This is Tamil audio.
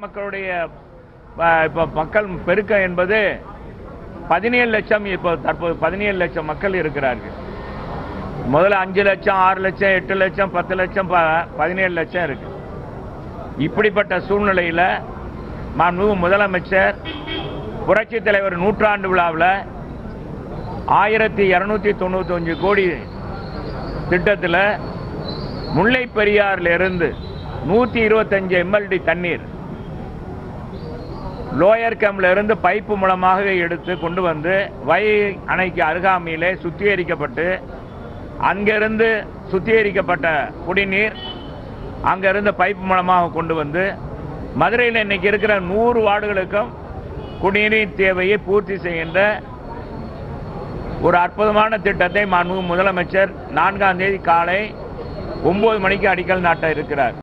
மக்களுடைய அஹ், இப்ப மக்கள் பெருக்கம் என்பது பதினேழு லட்சம் இப்போ தற்போது பதினேழு லட்சம் மக்கள் இருக்கிறார்கள் முதல்ல அஞ்சு லட்சம் ஆறு லட்சம் எட்டு லட்சம் பத்து லட்சம் ப- பதினேழு லட்சம் இருக்கு இப்படிப்பட்ட சூழ்நிலையில மாண்புமிகு முதலமைச்சர் புரட்சி தலைவர் நூற்றாண்டு விழாவில் ஆயிரத்தி இருநூத்தி தொண்ணூத்தஞ்சு கோடி திட்டத்தில் முல்லை பெரியாறுல இருந்து நூத்தி இருபத்தஞ்சு எம்எல்டி தண்ணீர் லோயர் கேம்ப்ல இருந்து பைப்பு மூலமாக எடுத்து கொண்டு வந்து வை அணைக்கு அருகாமையிலே சுத்திகரிக்கப்பட்டு அங்கிருந்து சுத்திகரிக்கப்பட்ட குடிநீர் அங்கிருந்து பைப்பு மூலமாக கொண்டு வந்து மதுரையில் இன்னைக்கு இருக்கிற நூறு வார்டுகளுக்கும் குடிநீர் தேவையை பூர்த்தி செய்கின்ற ஒரு அற்புதமான திட்டத்தை மாண்புமிகு முதலமைச்சர் நான்காம் தேதி காலை ஒன்பது மணிக்கு அடிக்கல் நாட்ட இருக்கிறார்